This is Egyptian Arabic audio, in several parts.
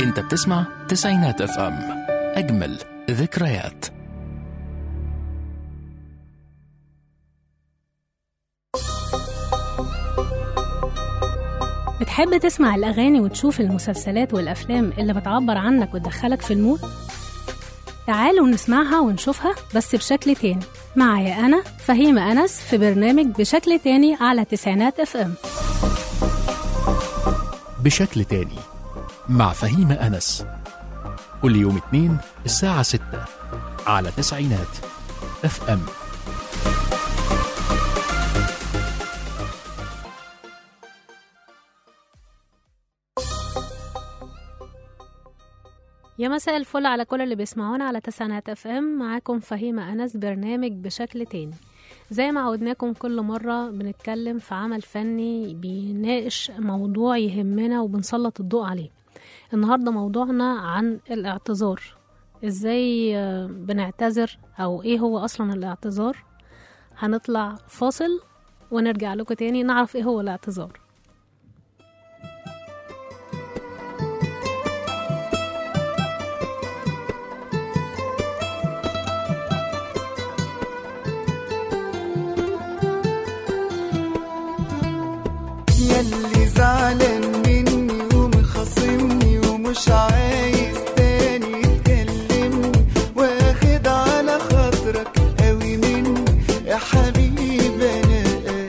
انت بتسمع تسعينات اف ام اجمل ذكريات بتحب تسمع الأغاني وتشوف المسلسلات والأفلام اللي بتعبر عنك وتدخلك في المود؟ تعالوا نسمعها ونشوفها بس بشكل تاني معايا أنا فهيمة أنس في برنامج بشكل تاني على تسعينات اف ام بشكل تاني مع فهيمة أنس كل يوم اثنين الساعة ستة على تسعينات اف ام يا مساء الفل على كل اللي بيسمعونا على تسعينات اف ام معاكم فهيمة أنس برنامج بشكل تاني زي ما عودناكم كل مرة بنتكلم في عمل فني بيناقش موضوع يهمنا وبنسلط الضوء عليه النهاردة موضوعنا عن الاعتذار ازاي آه، بنعتذر او ايه هو اصلا الاعتذار هنطلع فاصل ونرجع لكم تاني نعرف ايه هو الاعتذار ياللي زعلان مني ومخاصمني ومش عايز تاني تكلمني واخد على خاطرك قوي مني يا حبيبي انا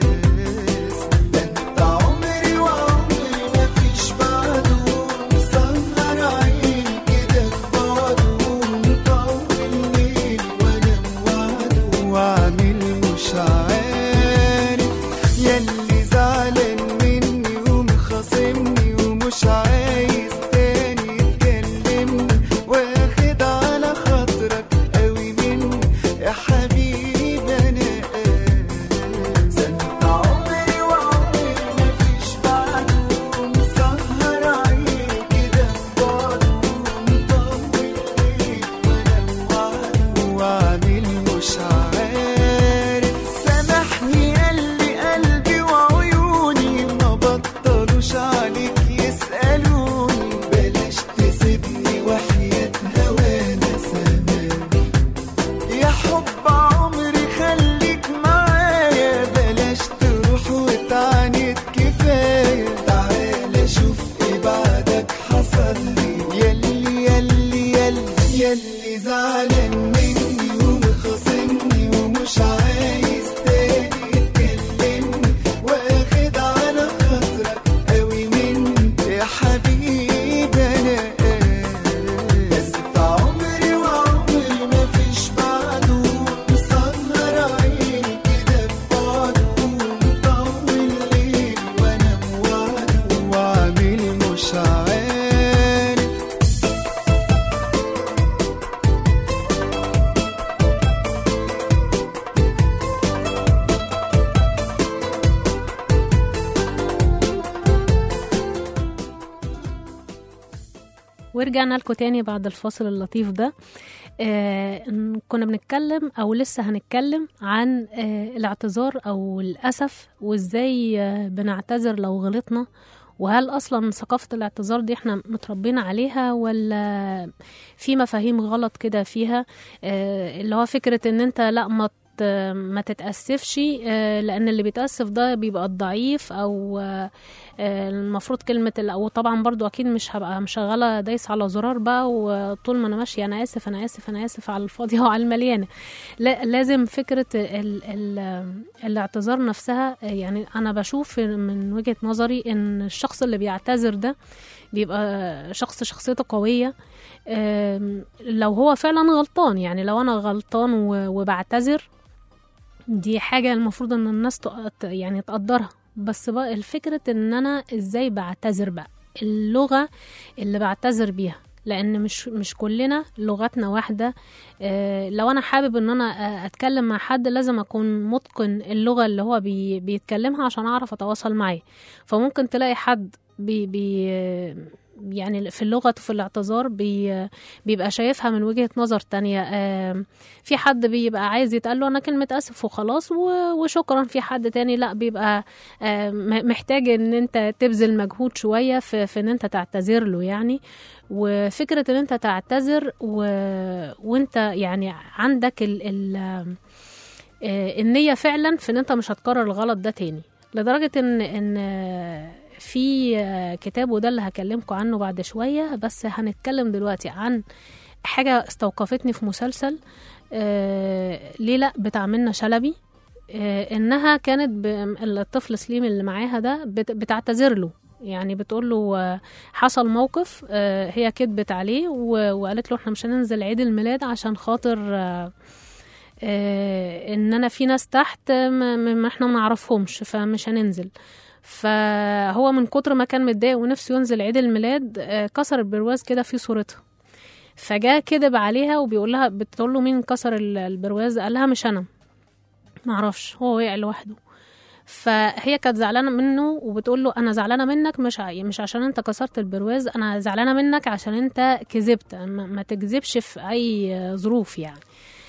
اسف ده انت عمري وعمري مفيش بعده مسهر عيني كده في بعده مطول الليل وانا موعده واعمل مش عارف ياللي زعلان مني ومخاصمني ومش عايز تاني تكلمني واخد على خاطرك قوي مني يا حبيبي انا اسف انت عمري وعمري مفيش بعده مسهر عيني كده في بعده مطول الليل وانا موعده واعمل مش عارف سامحني قلبي قلبي وعيوني ما بطلوش عليك يسألوني بلاش تسيبني وحياة هوانا سامعني يا حب عمري خليك معايا بلاش تروح وتعاند كفاية تعالى شوف ايه بعدك حصل لي ياللي ياللي ياللي ياللي زعلان مني ومخاصمني ومش عايز تاني تكلمني واخد على خاطرك قوي مني يا حبيبي انا اسف عمري وعمري مفيش بعده مسهر عيني كده في بعده مطول الليل وانا موعده وعامل مش عارف ورجعنا لكم تاني بعد الفاصل اللطيف ده آه إن كنا بنتكلم او لسه هنتكلم عن آه الاعتذار او الاسف وازاي آه بنعتذر لو غلطنا وهل اصلا ثقافة الاعتذار دي احنا متربيين عليها ولا في مفاهيم غلط كده فيها آه اللي هو فكرة ان انت لا ما ت- ما تتأسفش آه، لأن اللي بيتأسف ده بيبقى الضعيف أو آه، آه، المفروض كلمة ال- وطبعا برضو أكيد مش هبقى مشغلة دايس على زرار بقى وطول ما أنا ماشية أنا آسف أنا آسف أنا آسف على الفاضية وعلى المليانة لا لازم فكرة ال ال الاعتذار نفسها آه، يعني أنا بشوف من وجهة نظري إن الشخص اللي بيعتذر ده بيبقى شخص شخصيته قوية آم، لو هو فعلا غلطان يعني لو أنا غلطان و- وبعتذر دي حاجة المفروض ان الناس تق- يعني تقدرها بس بقى الفكرة ان انا ازاي بعتذر بقى اللغة اللي بعتذر بيها لان مش مش كلنا لغتنا واحده آه، لو انا حابب ان انا آه، اتكلم مع حد لازم اكون متقن اللغه اللي هو بي بيتكلمها عشان اعرف اتواصل معاه فممكن تلاقي حد بي بي يعني في اللغة وفي الاعتذار بي بيبقى شايفها من وجهة نظر تانية آم، في حد بيبقى عايز يتقال له أنا كلمة آسف وخلاص و- وشكرا في حد تاني لا بيبقى آم، محتاج إن أنت تبذل مجهود شوية في, في إن أنت تعتذر له يعني وفكرة إن أنت تعتذر و... وأنت يعني عندك ال... ال... آه، النية فعلا في ان انت مش هتكرر الغلط ده تاني لدرجة ان ان آه، في آه، كتاب وده اللي هكلمكم عنه بعد شوية بس هنتكلم دلوقتي عن حاجة استوقفتني في مسلسل آه، ليلى بتاع منة شلبي آه، انها كانت ب... الطفل سليم اللي معاها ده بت... بتعتذر له يعني بتقول له آه، حصل موقف آه، هي كدبت عليه و... وقالت له احنا مش هننزل عيد الميلاد عشان خاطر آه، آه، ان انا في ناس تحت ما, ما احنا ما نعرفهمش فمش هننزل فهو من كتر ما كان متضايق ونفسه ينزل عيد الميلاد آه، كسر البرواز كده في صورتها فجاء كذب عليها وبيقول لها بتقول له مين كسر ال- البرواز قال لها مش انا معرفش هو وقع لوحده فهي كانت زعلانه منه وبتقول له انا زعلانه منك مش ع- مش عشان انت كسرت البرواز انا زعلانه منك عشان انت كذبت ما, ما تكذبش في اي ظروف يعني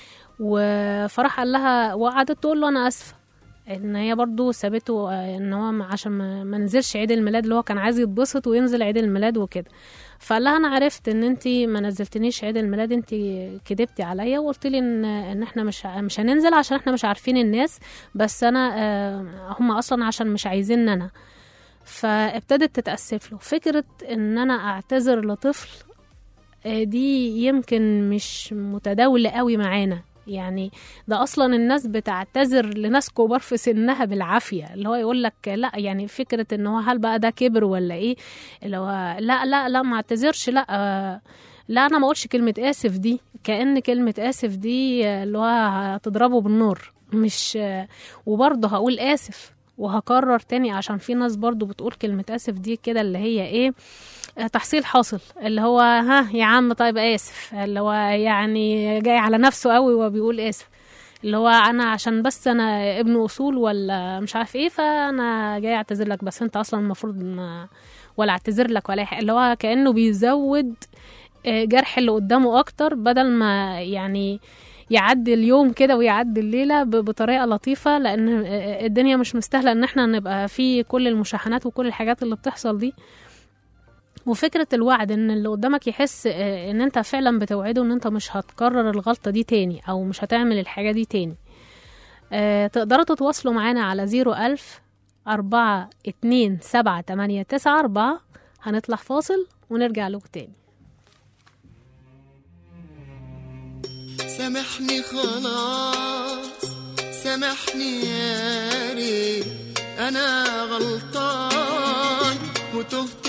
وفراح قال لها وقعدت تقول له انا اسفه ان هي برضو سابته آه، ان هو ما- عشان ما, ما نزلش عيد الميلاد اللي هو كان عايز يتبسط وينزل عيد الميلاد وكده فقال لها انا عرفت ان انت ما نزلتنيش عيد الميلاد انت كدبتي عليا وقلت لي ان ان احنا مش ع- مش هننزل عشان احنا مش عارفين الناس بس انا آه، هم اصلا عشان مش عايزين انا فابتدت تتأسف له فكرة ان انا اعتذر لطفل آه، دي يمكن مش متداولة قوي معانا يعني ده اصلا الناس بتعتذر لناس كبار في سنها بالعافيه اللي هو يقول لك لا يعني فكره ان هو هل بقى ده كبر ولا ايه اللي هو لا لا لا ما اعتذرش لا آه، لا انا ما اقولش كلمه اسف دي كأن كلمه اسف دي آه، اللي هو هتضربه بالنار مش آه، وبرضه هقول اسف وهكرر تاني عشان في ناس برضو بتقول كلمة آسف دي كده اللي هي إيه آه، تحصيل حاصل اللي هو ها يا عم طيب آسف اللي هو يعني جاي على نفسه قوي وبيقول آسف اللي هو أنا عشان بس أنا ابن أصول ولا مش عارف إيه فأنا جاي أعتذر لك بس أنت أصلا المفروض ما ولا أعتذر لك ولا أي حاجة اللي هو كأنه بيزود آه، جرح اللي قدامه أكتر بدل ما يعني يعدي اليوم كده ويعدي الليله ب- بطريقه لطيفه لان آه، الدنيا مش مستاهله ان احنا نبقى في كل المشاحنات وكل الحاجات اللي بتحصل دي وفكرة الوعد ان اللي قدامك يحس آه، ان انت فعلا بتوعده ان انت مش هتكرر الغلطة دي تاني او مش هتعمل الحاجة دي تاني آه، تقدروا تتواصلوا معانا على زيرو ألف أربعة اتنين سبعة تمانية تسعة أربعة هنطلع فاصل ونرجع لكم تاني سامحني خلاص سامحني يا ريت انا غلطان وتهت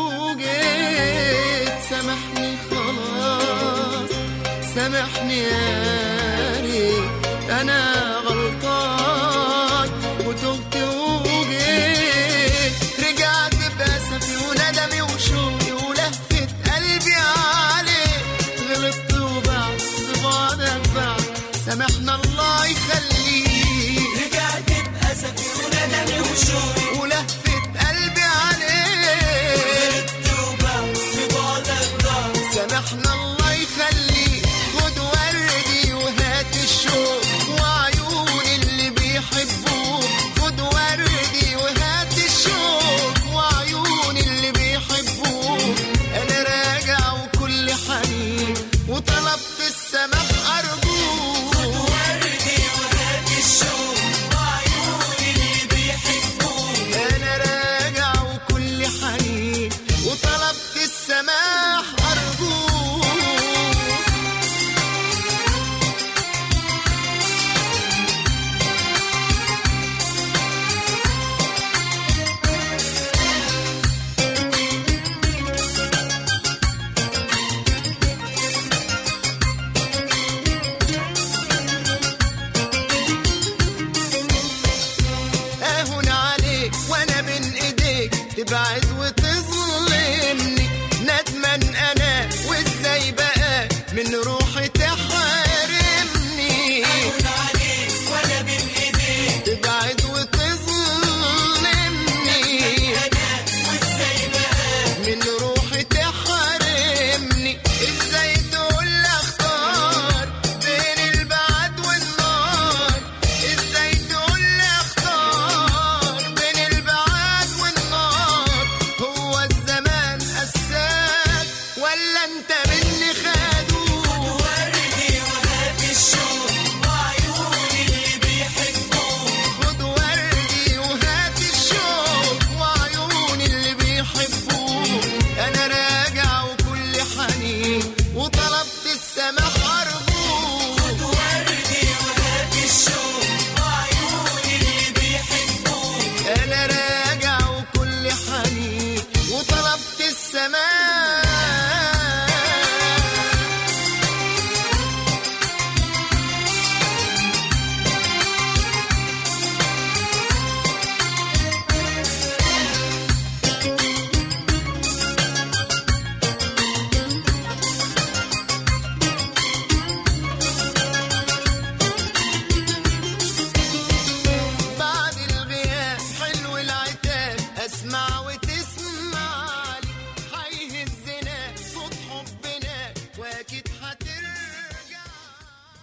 وجيت سامحني خلاص سامحني يا ريت انا غلطان وتهت وجيت رجعت بأسفي وندمي وشوقي ولهفة قلبي عليك غلطت وبعد بعدك بعد سامحنا الله يخليك رجعت بأسفي وندمي وشوقي ولهفة قلبي عليك غلطت وبعد بعدك بعد سامحنا الله يخليك خد وردي وهات الشوق وعيون اللي بيحبوك خد وردي وهات الشوق وعيون اللي بيحبوك انا راجع وكل حنين وطلبت السماح ارجوك خد وردي وهات الشوق وعيون اللي بيحبوك انا راجع وكل حنين وطلبت السماح ارجوك اهون عليك وانا بين ايديك تبعد وتظلمني ندمان انا وازاي بقى من روحي تحرمني اهون عليك وانا بين ايديك تبعد وتظلمني انا وازاي بقى من روحي تحرمني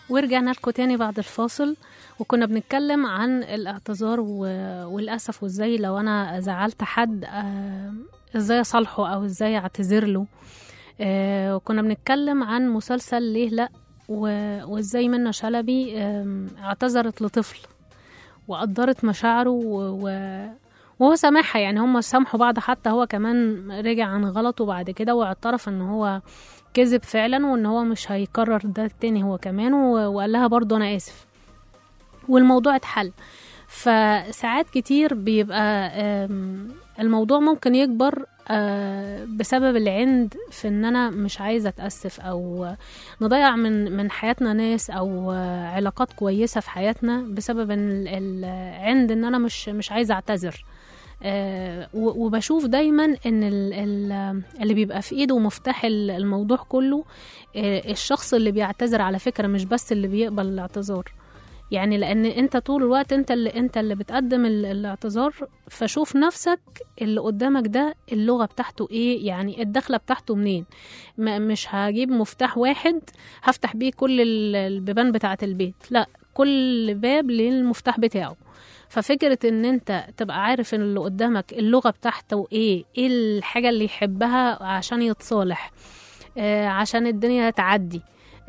ورجعنا لكم تاني بعد الفاصل وكنا بنتكلم عن الاعتذار و... والأسف وازاي لو أنا زعلت حد آه، ازاي أصالحه أو ازاي أعتذر له آه، وكنا بنتكلم عن مسلسل ليه لأ و... وازاي منى شلبي آم، اعتذرت لطفل وقدرت مشاعره و... و... وهو سامحها يعني هم سامحوا بعض حتى هو كمان رجع عن غلطه بعد كده واعترف ان هو كذب فعلا وان هو مش هيكرر ده تاني هو كمان و- وقال لها برضه انا اسف والموضوع اتحل فساعات كتير بيبقى آم، الموضوع ممكن يكبر آه، بسبب العند في ان انا مش عايزه اتاسف او نضيع من من حياتنا ناس او آه، علاقات كويسه في حياتنا بسبب ان ال- العند ان انا مش مش عايزه اعتذر آه، و- وبشوف دايما ان ال- ال- اللي بيبقى في ايده مفتاح ال- الموضوع كله آه، الشخص اللي بيعتذر على فكره مش بس اللي بيقبل الاعتذار يعني لان انت طول الوقت انت اللي انت اللي بتقدم ال- الاعتذار فشوف نفسك اللي قدامك ده اللغه بتاعته ايه يعني الدخله بتاعته منين م- مش هجيب مفتاح واحد هفتح بيه كل ال- البيبان بتاعه البيت لا كل باب للمفتاح بتاعه ففكرة ان انت تبقى عارف ان اللي قدامك اللغة بتاعته ايه ايه الحاجة اللي يحبها عشان يتصالح آه عشان الدنيا تعدي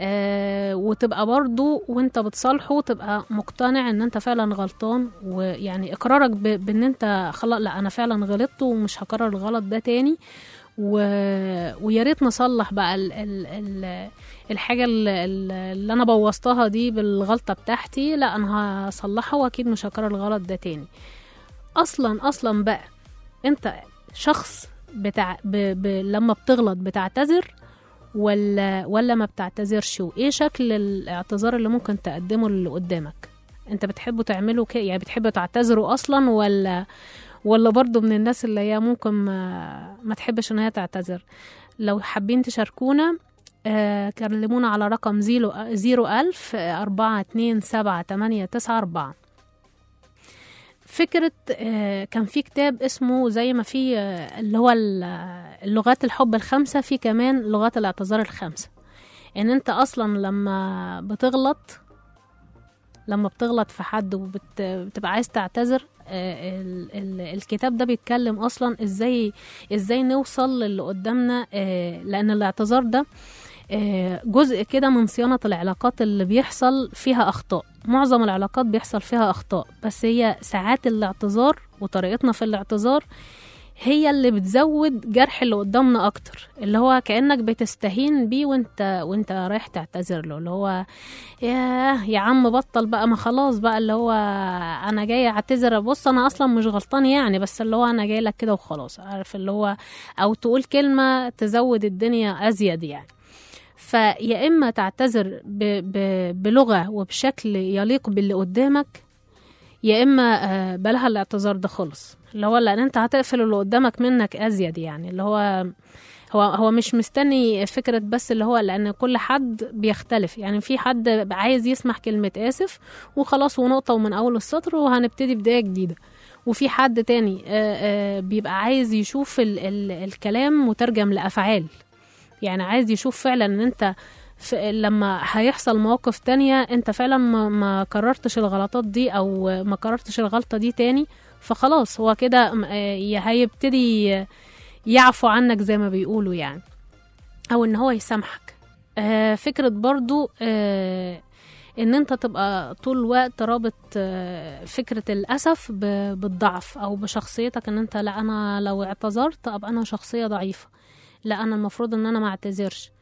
آه وتبقى برضو وانت بتصالحه تبقى مقتنع ان انت فعلا غلطان ويعني اقرارك ب- بان انت خلاص لا انا فعلا غلطت ومش هكرر الغلط ده تاني و... ويا ريت نصلح بقى ال... ال... ال... الحاجة ال- ال- اللي أنا بوظتها دي بالغلطة بتاعتي لا أنا هصلحها وأكيد مش هكرر الغلط ده تاني أصلا أصلا بقى أنت شخص بتاع ب... ب... لما بتغلط بتعتذر ولا ولا ما بتعتذرش وايه شكل الاعتذار اللي ممكن تقدمه للي قدامك انت بتحبوا تعملوا كده يعني بتحبوا تعتذروا اصلا ولا ولا برضو من الناس اللي هي ممكن ما, ما تحبش ان هي تعتذر لو حابين تشاركونا آه كلمونا على رقم زيرو زيرو ألف أربعة اتنين سبعة تمانية تسعة أربعة فكرة آه كان في كتاب اسمه زي ما في آه اللي هو ال- اللغات الحب الخمسة في كمان لغات الاعتذار الخمسة ان انت اصلا لما بتغلط لما بتغلط في حد وبتبقى عايز تعتذر آه، ال- ال- الكتاب ده بيتكلم اصلا ازاي ازاي نوصل للي قدامنا آه، لان الاعتذار ده آه، جزء كده من صيانة العلاقات اللي بيحصل فيها أخطاء معظم العلاقات بيحصل فيها أخطاء بس هي ساعات الاعتذار وطريقتنا في الاعتذار هي اللي بتزود جرح اللي قدامنا اكتر اللي هو كانك بتستهين بيه وانت وانت رايح تعتذر له اللي هو يا يا عم بطل بقى ما خلاص بقى اللي هو انا جاي اعتذر بص انا اصلا مش غلطان يعني بس اللي هو انا جاي لك كده وخلاص عارف اللي هو او تقول كلمه تزود الدنيا ازيد يعني فيا اما تعتذر ب ب بلغه وبشكل يليق باللي قدامك يا اما آه، بلاها الاعتذار ده خالص اللي هو لان انت هتقفل اللي قدامك منك ازيد يعني اللي هو هو هو مش مستني فكرة بس اللي هو لأن كل حد بيختلف يعني في حد عايز يسمع كلمة آسف وخلاص ونقطة ومن أول السطر وهنبتدي بداية جديدة وفي حد تاني آه، آه، بيبقى عايز يشوف ال ال الكلام مترجم لأفعال يعني عايز يشوف فعلا ان انت ف- لما هيحصل مواقف تانية انت فعلا ما, ما كررتش الغلطات دي او ما كررتش الغلطة دي تاني فخلاص هو كده م- آه، ي- هيبتدي يعفو عنك زي ما بيقولوا يعني او ان هو يسامحك آه، فكرة برضو آه، ان انت تبقى طول الوقت رابط آه، فكرة الاسف ب- بالضعف او بشخصيتك ان انت لا انا لو اعتذرت ابقى انا شخصية ضعيفة لا انا المفروض ان انا ما اعتذرش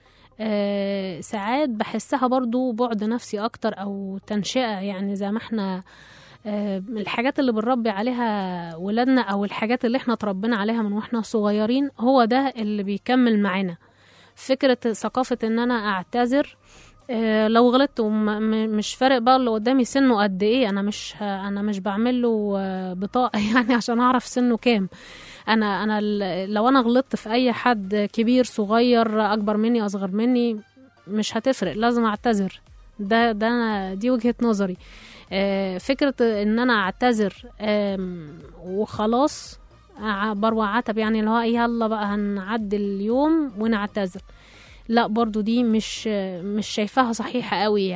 آه، ساعات بحسها برضو بعد نفسي اكتر او تنشئة يعني زي ما احنا آه، الحاجات اللي بنربي عليها ولادنا او الحاجات اللي احنا اتربينا عليها من واحنا صغيرين هو ده اللي بيكمل معانا فكرة ثقافة ان انا اعتذر آه، لو غلطت ومش فارق بقى اللي قدامي سنه قد ايه انا مش ه- انا مش بعمل له آه، بطاقه يعني عشان اعرف سنه كام انا انا ال- لو انا غلطت في اي حد كبير صغير اكبر مني اصغر مني مش هتفرق لازم اعتذر ده ده أنا دي وجهة نظري آه، فكرة ان انا اعتذر آم، وخلاص ع- بروع عتب يعني اللي هو إيه، يلا بقى هنعدي اليوم ونعتذر لا برضو دي مش مش شايفاها صحيحة قوي يعني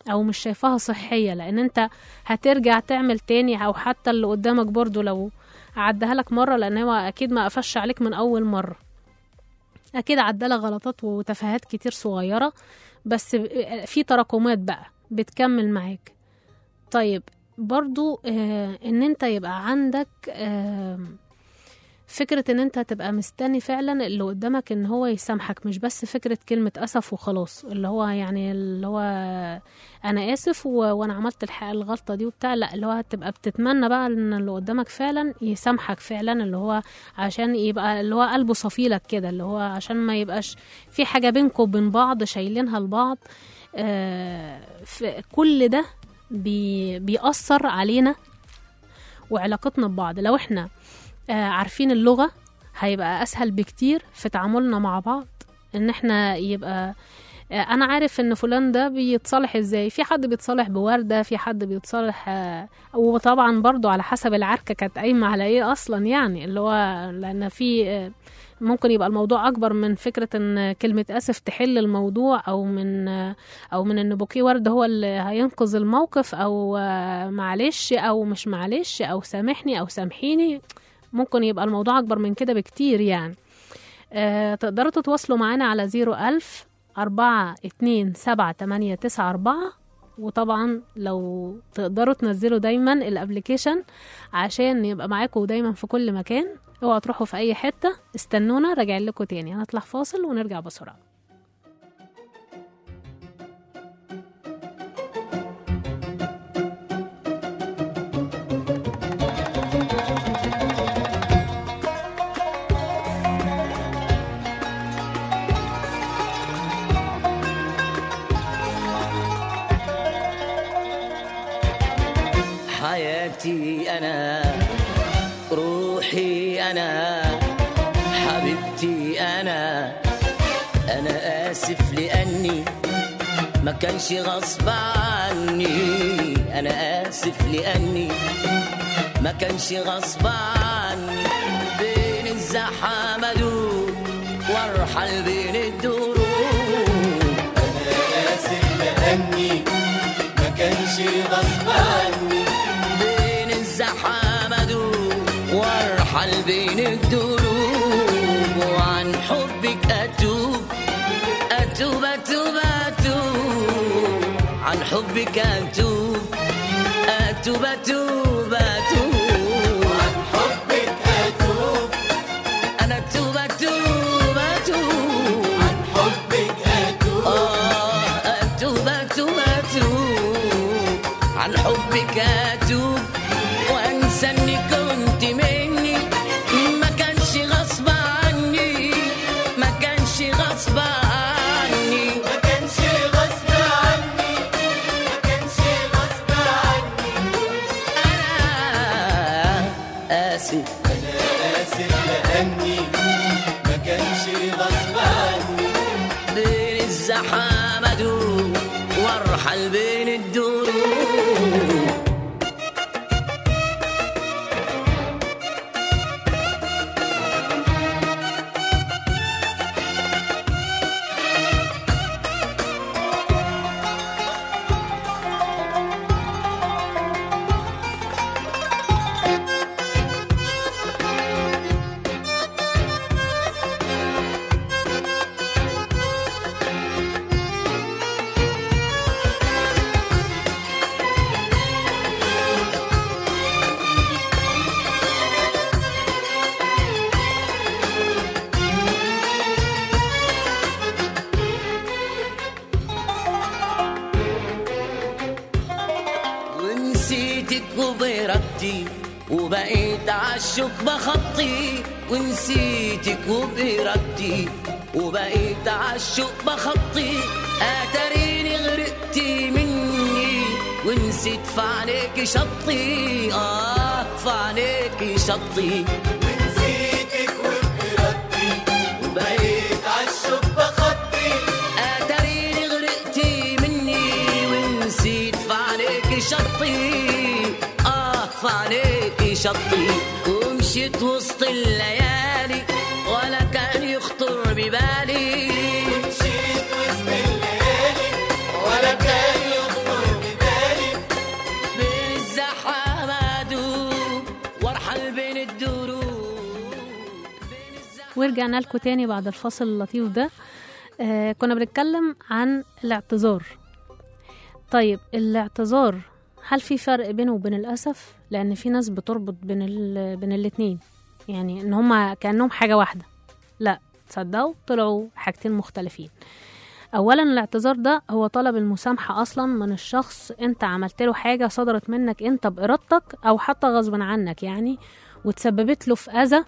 او مش شايفاها صحيه لان انت هترجع تعمل تاني او حتى اللي قدامك برضو لو عدها لك مره لان هو اكيد ما قفش عليك من اول مره اكيد عدلك غلطات وتفاهات كتير صغيره بس ب- في تراكمات بقى بتكمل معاك طيب برضو آه ان انت يبقى عندك آه فكرة ان انت تبقى مستني فعلا اللي قدامك ان هو يسامحك مش بس فكرة كلمة اسف وخلاص اللي هو يعني اللي هو انا اسف و... وانا عملت الح... الغلطة دي وبتاع لا اللي هو تبقى بتتمنى بقى ان اللي قدامك فعلا يسامحك فعلا اللي هو عشان يبقى اللي هو قلبه صفيلك كده اللي هو عشان ما يبقاش في حاجة بينكم وبين بعض شايلينها لبعض آه في كل ده بي... بيأثر علينا وعلاقتنا ببعض لو احنا آه، عارفين اللغة هيبقى أسهل بكتير في تعاملنا مع بعض إن احنا يبقى آه، أنا عارف إن فلان ده بيتصالح إزاي في حد بيتصالح بوردة في حد بيتصالح آه، وطبعا برضو على حسب العركة كانت قايمة على إيه أصلا يعني اللي هو لأن في آه، ممكن يبقى الموضوع أكبر من فكرة إن كلمة آسف تحل الموضوع أو من آه، أو من إن بوكيه ورد هو اللي هينقذ الموقف أو آه، معلش أو مش معلش أو سامحني أو سامحيني ممكن يبقى الموضوع أكبر من كده بكتير يعني آه تقدروا تتواصلوا معانا على زيرو ألف أربعة اتنين سبعة تمانية تسعة أربعة وطبعا لو تقدروا تنزلوا دايما الابليكيشن عشان يبقى معاكم دايما في كل مكان اوعوا تروحوا في اي حته استنونا راجعين لكم تاني هنطلع فاصل ونرجع بسرعه حياتي أنا روحي أنا حبيبتي أنا أنا آسف لأني ما كانش غصب عني أنا آسف لأني ما كانش غصب عني بين الزحمة دول وارحل بين الدروب آسف لأني ما كانش غصب عني بين الزحمة دول وارحل بين الدروب وعن حبك أتوب أتوب أتوب أتوب عن حبك أتوب أتوب أتوب أتوب عن حبك أتوب أنا أتوب أتوب أتوب عن حبك أتوب آه أتوب أتوب أتوب عن حبك أتوب وأنسى إني كنت مني ما كانش غصب عني ما كانش غصب عني ما كانش غصب عني ما كانش غصب عني أنا آسف أنا آسف لأني ما كانش غصب عني بين الزحمة دول وارحل بين الدروب ونسيتك وبإرادتي وبقيت عالشوك بخطي ونسيتك وبإرادتي وبقيت عالشوك بخطي اتريني غرقتي مني ونسيت في عليك شطي اه في عليك شطي ونسيتك وبإرادتي وبقيت عالشوك بخطي اتريني غرقتي مني ونسيت في عليك شطي اه في عليك شطي ومشيت وسط الليالي ولا كان يخطر ببالي مشيت وسط الليالي ولا كان يخطر ورجعنا لكم تاني بعد الفاصل اللطيف ده آه كنا بنتكلم عن الاعتذار طيب الاعتذار هل في فرق بينه وبين الأسف؟ لأن في ناس بتربط بين ال... بين الاتنين يعني إن هما كأنهم حاجة واحدة لا تصدقوا طلعوا حاجتين مختلفين أولا الاعتذار ده هو طلب المسامحة أصلا من الشخص أنت عملت له حاجة صدرت منك أنت بإرادتك أو حتى غصبا عنك يعني وتسببت له في أذى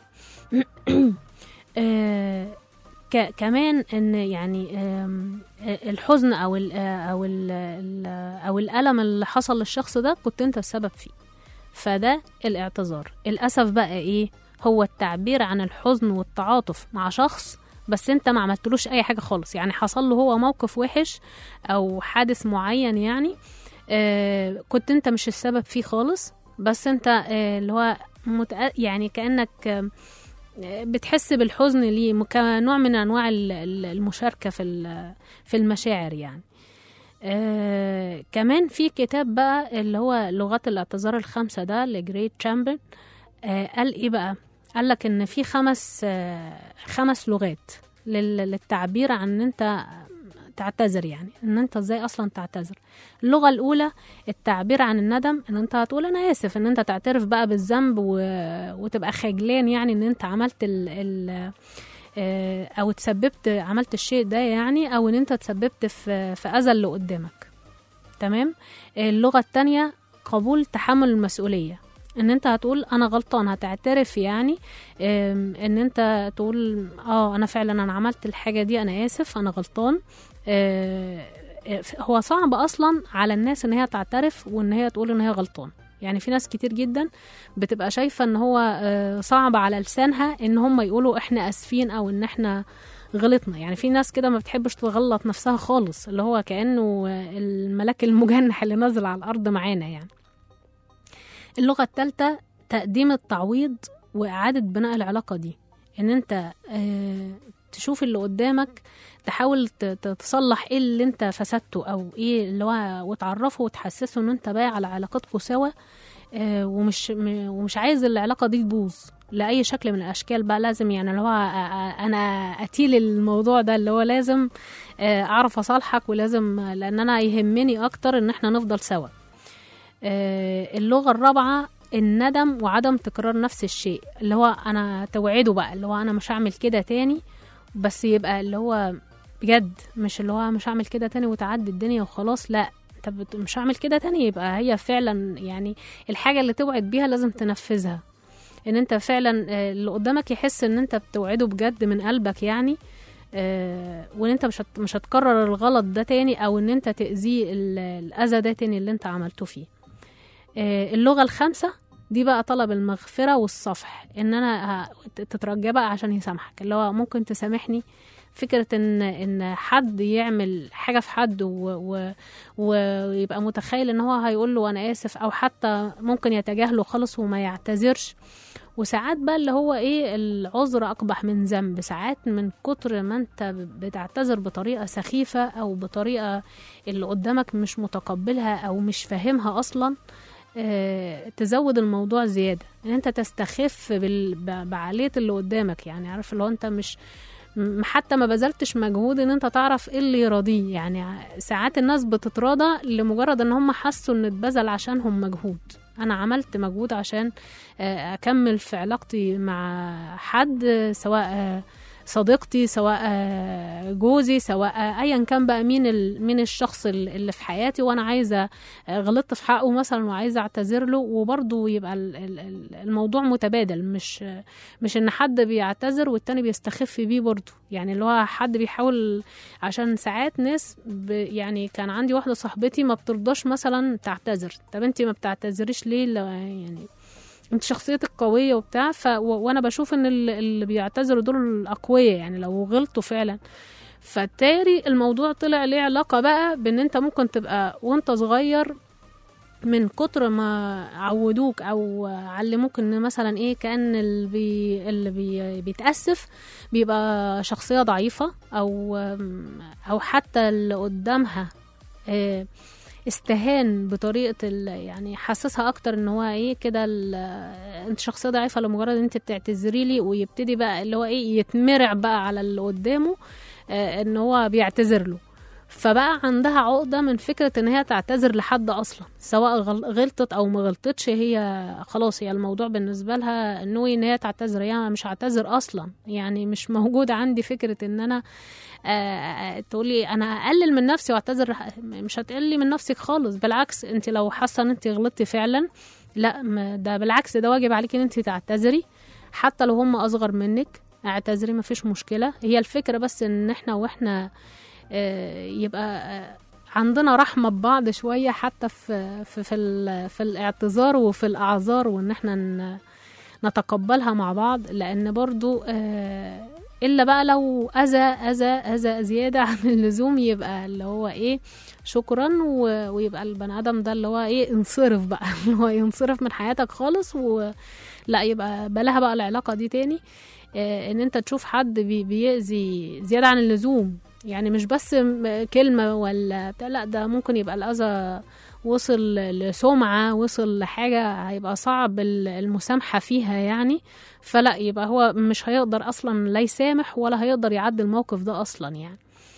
آه، ك- كمان ان يعني آم، آه، الحزن او ال او ال او الالم اللي حصل للشخص ده كنت انت السبب فيه فده الاعتذار الاسف بقى ايه هو التعبير عن الحزن والتعاطف مع شخص بس انت ما عملتلوش اي حاجه خالص يعني حصل له هو موقف وحش او حادث معين يعني آه كنت انت مش السبب فيه خالص بس انت آه اللي هو متأ... يعني كانك آه بتحس بالحزن ليه م- كنوع من انواع ال- ال- المشاركه في ال- في المشاعر يعني آه كمان في كتاب بقى اللي هو لغات الاعتذار الخمسه ده لجريت تشامبل آه قال ايه بقى قال لك ان في خمس آه خمس لغات لل- للتعبير عن ان انت تعتذر يعني ان انت ازاي اصلا تعتذر اللغه الاولى التعبير عن الندم ان انت هتقول انا اسف ان انت تعترف بقى بالذنب و... وتبقى خجلان يعني ان انت عملت ال... ال... آه، او تسببت عملت الشيء ده يعني او ان انت تسببت في في اذى اللي قدامك تمام اللغه التانية قبول تحمل المسؤوليه ان انت هتقول انا غلطان هتعترف يعني آم، ان انت تقول اه انا فعلا انا عملت الحاجه دي انا اسف انا غلطان آه، آه، هو صعب اصلا على الناس ان هي تعترف وان هي تقول ان هي غلطان يعني في ناس كتير جدا بتبقى شايفه ان هو آه، صعب على لسانها ان هم يقولوا احنا اسفين او ان احنا غلطنا يعني في ناس كده ما بتحبش تغلط نفسها خالص اللي هو كانه آه، الملاك المجنح اللي نازل على الارض معانا يعني اللغه الثالثه تقديم التعويض واعاده بناء العلاقه دي ان انت آه، تشوف اللي قدامك تحاول ت- ت- تصلح ايه اللي انت فسدته او ايه اللي هو وتعرفه وتحسسه ان انت بايع على علاقتكم سوا آه، ومش م- ومش عايز العلاقه دي تبوظ لاي شكل من الاشكال بقى لازم يعني اللي هو أ- أ- انا اتيل الموضوع ده اللي هو لازم آه، اعرف اصالحك ولازم لان انا يهمني اكتر ان احنا نفضل سوا آه، اللغه الرابعه الندم وعدم تكرار نفس الشيء اللي هو انا توعده بقى اللي هو انا مش هعمل كده تاني بس يبقى اللي هو بجد مش اللي هو مش هعمل كده تاني وتعدي الدنيا وخلاص لا انت بت- مش هعمل كده تاني يبقى هي فعلا يعني الحاجة اللي توعد بيها لازم تنفذها ان انت فعلا آه، اللي قدامك يحس ان انت بتوعده بجد من قلبك يعني آه، وان انت مش هت- مش هتكرر الغلط ده تاني او ان انت تأذيه ال- الاذى ده تاني اللي انت عملته فيه آه، اللغة الخامسة دي بقى طلب المغفرة والصفح ان انا ه- تترجى بقى عشان يسامحك اللي هو ممكن تسامحني فكرة ان ان حد يعمل حاجة في حد و و ويبقى متخيل ان هو هيقول له انا اسف او حتى ممكن يتجاهله خالص وما يعتذرش وساعات بقى اللي هو ايه العذر اقبح من ذنب ساعات من كتر ما انت بتعتذر بطريقة سخيفة او بطريقة اللي قدامك مش متقبلها او مش فاهمها اصلا آه، تزود الموضوع زيادة ان انت تستخف بال- ب- بعقلية اللي قدامك يعني عارف اللي هو انت مش م- حتى ما بذلتش مجهود ان انت تعرف ايه اللي يراضيه يعني ساعات الناس بتتراضى لمجرد ان هم حسوا ان اتبذل عشانهم مجهود انا عملت مجهود عشان آه، اكمل في علاقتي مع حد آه، سواء آه، صديقتي سواء آه، جوزي سواء آه، ايا كان بقى مين ال- مين الشخص ال- اللي في حياتي وانا عايزه آه، غلطت في حقه مثلا وعايزه اعتذر له وبرضه يبقى ال- ال- ال- الموضوع متبادل مش مش ان حد بيعتذر والتاني بيستخف بيه برضه يعني اللي هو حد بيحاول عشان ساعات ناس ب يعني كان عندي واحده صاحبتي ما بترضاش مثلا تعتذر طب انت ما بتعتذريش ليه لا يعني انت شخصيتك قويه وبتاع ف و... وانا بشوف ان ال- اللي بيعتذروا دول الاقوياء يعني لو غلطوا فعلا فالتالي الموضوع طلع ليه علاقه بقى بان انت ممكن تبقى وانت صغير من كتر ما عودوك او علموك ان مثلا ايه كان اللي بي اللي بي بيتاسف بيبقى شخصيه ضعيفه او او حتى اللي قدامها آه، استهان بطريقه ال- يعني حسسها اكتر ان هو ايه كده ال- انت شخصيه ضعيفه لمجرد ان انت بتعتذري لي ويبتدي بقى اللي هو ايه يتمرع بقى على اللي قدامه آه، ان هو بيعتذر له فبقى عندها عقده من فكره ان هي تعتذر لحد اصلا سواء غل- غلطت او ما غلطتش هي خلاص هي الموضوع بالنسبه لها نوي ان هي تعتذر هي مش هعتذر اصلا يعني مش موجود عندي فكره ان انا آه، تقولي انا اقلل من نفسي واعتذر مش هتقلي من نفسك خالص بالعكس انت لو حاسه ان انت غلطتي فعلا لا ما- ده بالعكس ده واجب عليك ان انت تعتذري حتى لو هم اصغر منك اعتذري مفيش مشكله هي الفكره بس ان احنا واحنا آه، يبقى آه، عندنا رحمه ببعض شويه حتى في في في, ال- في الاعتذار وفي الاعذار وان احنا ن- نتقبلها مع بعض لان برضو آه، الا بقى لو اذى اذى اذى زياده عن اللزوم يبقى اللي هو ايه شكرا و- ويبقى البني ادم ده اللي هو ايه انصرف بقى اللي هو ينصرف من حياتك خالص ولا يبقى بلاها بقى العلاقه دي تاني آه، ان انت تشوف حد بي- بيأذي زياده عن اللزوم يعني مش بس م- كلمه ولا بتاع لا ده ممكن يبقى الاذى وصل لسمعه وصل لحاجه هيبقى صعب ال- المسامحه فيها يعني فلا يبقى هو مش هيقدر اصلا لا يسامح ولا هيقدر يعدي الموقف ده اصلا يعني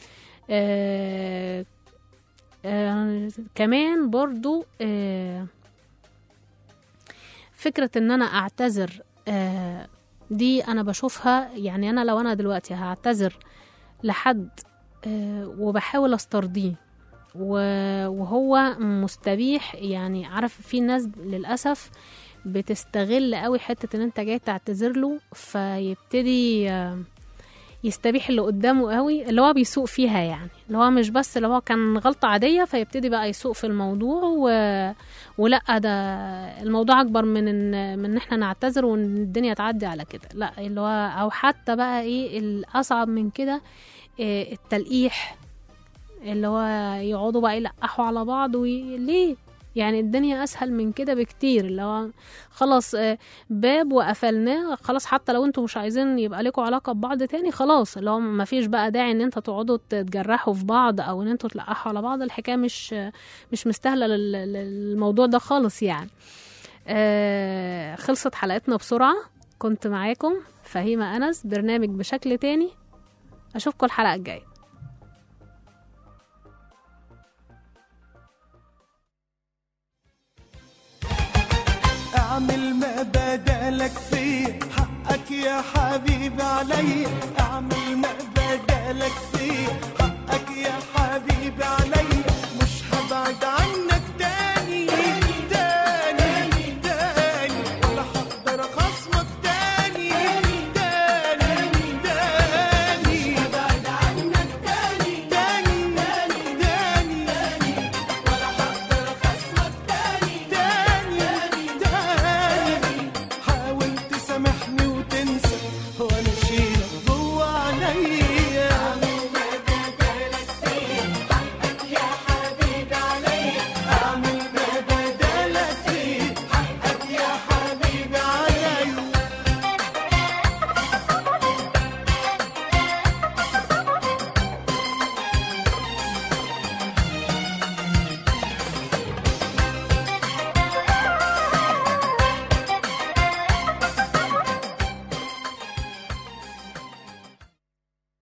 آه آه كمان برضو آه فكرة ان انا اعتذر آه دي انا بشوفها يعني انا لو انا دلوقتي هعتذر لحد آه وبحاول استرضيه و- وهو مستبيح يعني عارف في ناس للاسف بتستغل قوي حته ان انت جاي تعتذر له فيبتدي آه، يستبيح اللي قدامه قوي اللي هو بيسوق فيها يعني اللي هو مش بس اللي هو كان غلطة عادية فيبتدي بقى يسوق في الموضوع و... ولا ده الموضوع أكبر من إن من إن إحنا نعتذر وإن الدنيا تعدي على كده لا اللي هو أو حتى بقى إيه الأصعب من كده إيه التلقيح اللي هو يقعدوا بقى يلقحوا على بعض وي... ليه يعني الدنيا اسهل من كده بكتير اللي هو خلاص آه، باب وقفلناه خلاص حتى لو انتوا مش عايزين يبقى لكم علاقه ببعض تاني خلاص اللي هو ما فيش بقى داعي ان انت تقعدوا تتجرحوا في بعض او ان انتوا تلقحوا على بعض الحكايه مش مش مستاهله لل- للموضوع ده خالص يعني آه خلصت حلقتنا بسرعه كنت معاكم فهيمه انس برنامج بشكل تاني اشوفكم الحلقه الجايه اعمل ما بدالك فيه حقك يا حبيبي علي اعمل ما بدالك فيه حقك يا حبيبي علي مش هبعد عنك تاني